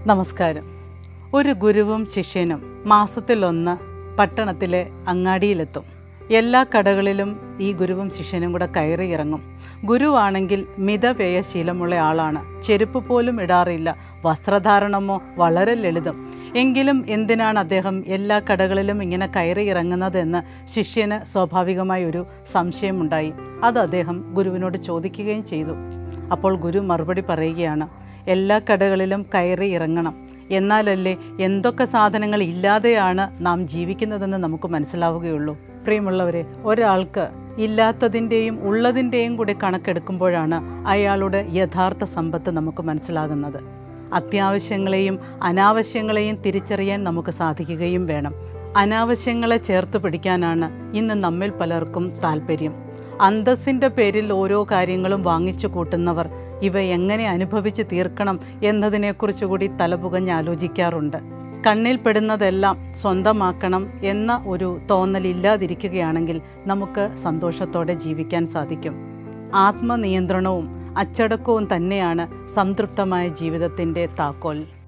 നമസ്കാരം ഒരു ഗുരുവും ശിഷ്യനും മാസത്തിലൊന്ന് പട്ടണത്തിലെ അങ്ങാടിയിലെത്തും എല്ലാ കടകളിലും ഈ ഗുരുവും ശിഷ്യനും കൂടെ കയറി ഇറങ്ങും ഗുരുവാണെങ്കിൽ മിതവ്യയ ശീലമുള്ള ആളാണ് ചെരുപ്പ് പോലും ഇടാറില്ല വസ്ത്രധാരണമോ വളരെ ലളിതം എങ്കിലും എന്തിനാണ് അദ്ദേഹം എല്ലാ കടകളിലും ഇങ്ങനെ കയറി ഇറങ്ങുന്നതെന്ന് ശിഷ്യന് സ്വാഭാവികമായി ഒരു സംശയമുണ്ടായി അത് അദ്ദേഹം ഗുരുവിനോട് ചോദിക്കുകയും ചെയ്തു അപ്പോൾ ഗുരു മറുപടി പറയുകയാണ് എല്ലാ കടകളിലും കയറി ഇറങ്ങണം എന്നാലല്ലേ എന്തൊക്കെ സാധനങ്ങൾ ഇല്ലാതെയാണ് നാം ജീവിക്കുന്നതെന്ന് നമുക്ക് മനസ്സിലാവുകയുള്ളൂ പ്രിയമുള്ളവരെ ഒരാൾക്ക് ഇല്ലാത്തതിൻ്റെയും ഉള്ളതിൻ്റെയും കൂടി കണക്കെടുക്കുമ്പോഴാണ് അയാളുടെ യഥാർത്ഥ സമ്പത്ത് നമുക്ക് മനസ്സിലാകുന്നത് അത്യാവശ്യങ്ങളെയും അനാവശ്യങ്ങളെയും തിരിച്ചറിയാൻ നമുക്ക് സാധിക്കുകയും വേണം അനാവശ്യങ്ങളെ ചേർത്ത് പിടിക്കാനാണ് ഇന്ന് നമ്മിൽ പലർക്കും താല്പര്യം അന്തസ്സിൻ്റെ പേരിൽ ഓരോ കാര്യങ്ങളും വാങ്ങിച്ചു കൂട്ടുന്നവർ ഇവ എങ്ങനെ അനുഭവിച്ച് തീർക്കണം എന്നതിനെക്കുറിച്ച് കൂടി തലപുകഞ്ഞ് ആലോചിക്കാറുണ്ട് കണ്ണിൽ പെടുന്നതെല്ലാം സ്വന്തമാക്കണം എന്ന ഒരു തോന്നലില്ലാതിരിക്കുകയാണെങ്കിൽ നമുക്ക് സന്തോഷത്തോടെ ജീവിക്കാൻ സാധിക്കും ആത്മനിയന്ത്രണവും അച്ചടക്കവും തന്നെയാണ് സംതൃപ്തമായ ജീവിതത്തിൻ്റെ താക്കോൽ